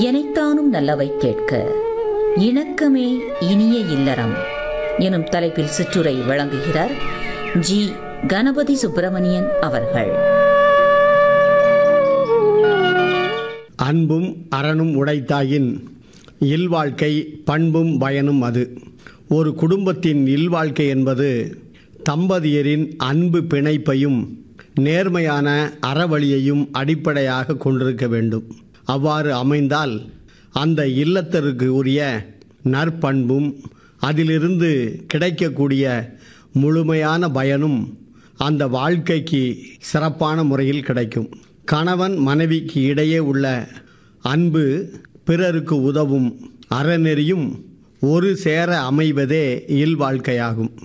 எனைத்தானும் நல்லவை கேட்க இணக்கமே இனிய இல்லறம் எனும் தலைப்பில் சிற்றுரை வழங்குகிறார் ஜி கணபதி சுப்பிரமணியன் அவர்கள் அன்பும் அறனும் உடைத்தாயின் இல்வாழ்க்கை பண்பும் பயனும் அது ஒரு குடும்பத்தின் இல்வாழ்க்கை என்பது தம்பதியரின் அன்பு பிணைப்பையும் நேர்மையான அறவழியையும் அடிப்படையாக கொண்டிருக்க வேண்டும் அவ்வாறு அமைந்தால் அந்த இல்லத்தருக்கு உரிய நற்பண்பும் அதிலிருந்து கிடைக்கக்கூடிய முழுமையான பயனும் அந்த வாழ்க்கைக்கு சிறப்பான முறையில் கிடைக்கும் கணவன் மனைவிக்கு இடையே உள்ள அன்பு பிறருக்கு உதவும் அறநெறியும் ஒரு சேர அமைவதே இல்வாழ்க்கையாகும்